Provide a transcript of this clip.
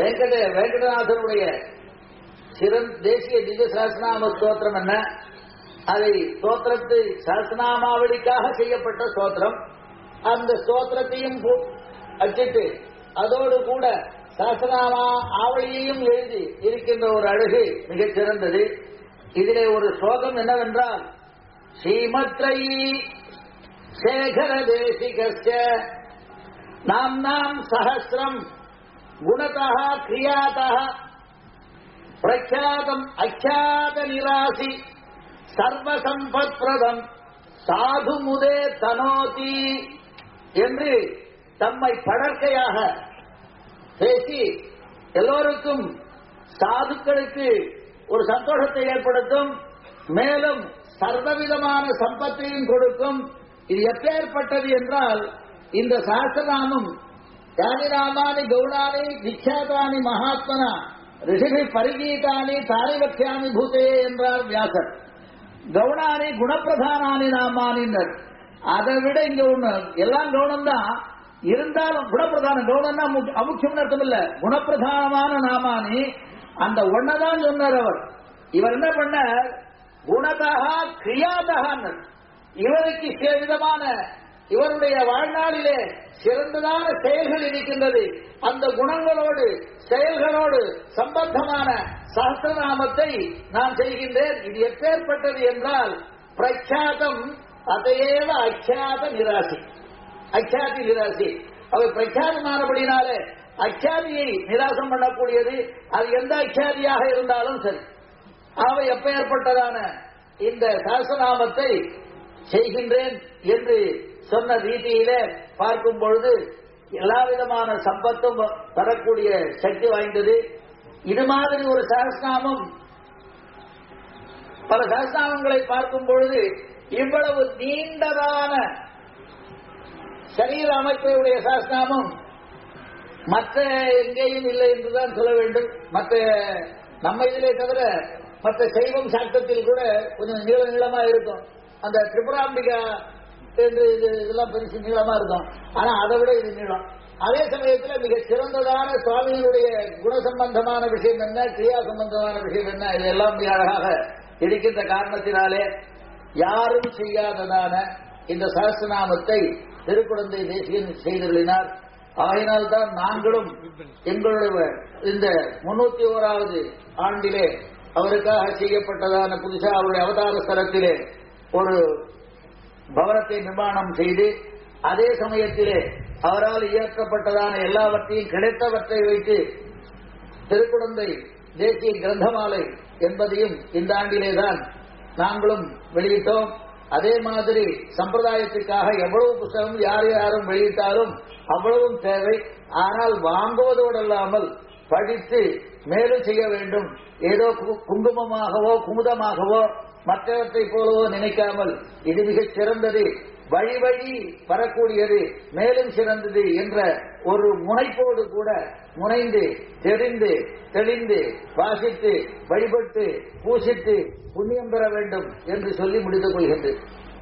வெங்கட வெங்கடநாதனுடைய சிறந்த தேசிய திவ்ய சஹஸ்ரநாம ஸ்தோத்திரம் என்ன அதை ஸ்தோத்திரத்து சஹஸ்ரநாமாவளிக்காக செய்யப்பட்ட ஸ்தோத்திரம் அந்த ஸ்தோத்திரத்தையும் பு- அச்சிட்டு அதோடு கூட சஹஸ்ரநாமா ஆவலியையும் எழுதி இருக்கின்ற ஒரு அழகு மிகச் சிறந்தது இதிலே ஒரு ஸ்லோகம் என்னவென்றால் ஸ்ரீமத்ரயி சேகர தேசிகஸ்ய நாம்னாம் சஹசிரம் குணதா கிரியாதா பிரக்யாதம் அக்யாத நிராசி சர்வசம்பத்பிரதம் சாது முதே தனோதி என்று தம்மை படற்கையாக பேசி எல்லோருக்கும் சாதுக்களுக்கு ஒரு சந்தோஷத்தை ஏற்படுத்தும் மேலும் சர்வவிதமான சம்பத்தையும் கொடுக்கும் இது எப்பேற்பட்டது என்றால் இந்த சாஸ்திரநாமம் யானி நாமானி கௌணானி விக்யாதானி மகாத்மனா ரிஷிபி பரிகீதானி தாரிவக்கியாமி பூதே என்றார் வியாசர் கவுனானி குணப்பிரதானானி நாமானின்னர் அதை விட இங்க ஒண்ணு எல்லாம் கவுனம் தான் இருந்தாலும் குணப்பிரதானம் கவுனம்னா முக்- அமுக்கியம்னு அர்த்தம் இல்ல குணப்பிரதானமான நாமானி அந்த ஒன்னதான் சொன்னார் அவர் இவர் என்ன பண்ணார் குணதகா கிரியாதகான்னு இவருக்கு சில விதமான இவருடைய வாழ்நாளிலே சிறந்ததான செயல்கள் இருக்கின்றது அந்த குணங்களோடு செயல்களோடு சம்பந்தமான சஹஸ்ரநாமத்தை நான் செய்கின்றேன் இது எப்பேற்பட்டது என்றால் பிரக்யாதம் அதையேவ அக்யாத நிராசி அக்யாதி நிராசி அவர் பிரக்யாதமானபடினாலே அக்யாதியை நிராசம் பண்ணக்கூடியது அது எந்த அக்யாதியாக இருந்தாலும் சரி அவை எப்பேற்பட்டதான இந்த சஹஸ்ரநாமத்தை செய்கின்றேன் என்று சொன்ன ரீதியிலே பார்க்கும் பொழுது எல்லா விதமான சம்பத்தும் தரக்கூடிய சக்தி வாய்ந்தது இது மாதிரி ஒரு சஹஸ்ரநாமம் பல சஹஸ்ரநாமங்களை பார்க்கும் பொழுது இவ்வளவு நீண்டதான சரீர அமைப்பையுடைய சஹஸ்ரநாமம் மற்ற எங்கேயும் இல்லை என்றுதான் சொல்ல வேண்டும் மற்ற நம்ம இதிலே தவிர மற்ற சைவம் சாஸ்திரத்தில் கூட கொஞ்சம் நீள நீளமா இருக்கும் அந்த திரிபுராம்பிகா என்று இது இதெல்லாம் பெருசு நீளமா இருக்கும் ஆனா அதை விட இது நீளம் அதே சமயத்தில் மிக சிறந்ததான சுவாமியினுடைய குண சம்பந்தமான விஷயம் என்ன கிரியா சம்பந்தமான விஷயம் என்ன இதெல்லாம் மிக அழகாக இருக்கின்ற காரணத்தினாலே யாரும் செய்யாததான இந்த சஹஸ்ரநாமத்தை திருக்குழந்தை தேசியன் செய்துள்ளினார் ஆகினால்தான் நாங்களும் எங்களுடைய இந்த முன்னூத்தி ஓராவது ஆண்டிலே அவருக்காக செய்யப்பட்டதான புதுசா அவருடைய அவதார ஸ்தலத்திலே ஒரு பவனத்தை நிர்மாணம் செய்து அதே சமயத்திலே அவரால் இயக்கப்பட்டதான எல்லாவற்றையும் கிடைத்தவற்றை வைத்து திருக்குழந்தை தேசிய கிரந்தமாலை என்பதையும் இந்த ஆண்டிலேதான் நாங்களும் வெளியிட்டோம் அதே மாதிரி சம்பிரதாயத்துக்காக எவ்வளவு புத்தகம் யார் யாரும் வெளியிட்டாலும் அவ்வளவும் தேவை ஆனால் வாங்குவதோடு அல்லாமல் படித்து மேலும் செய்ய வேண்டும் ஏதோ கு- குங்குமமாகவோ குமுதமாகவோ மற்றவற்றை போலவோ நினைக்காமல் இது மிகச் சிறந்தது வழி வழி வரக்கூடியது மேலும் சிறந்தது என்ற ஒரு முனைப்போடு கூட முனைந்து தெரிந்து தெளிந்து வாசித்து வழிபட்டு பூசித்து புண்ணியம் பெற வேண்டும் என்று சொல்லி முடித்துக் கொள்கின்றேன்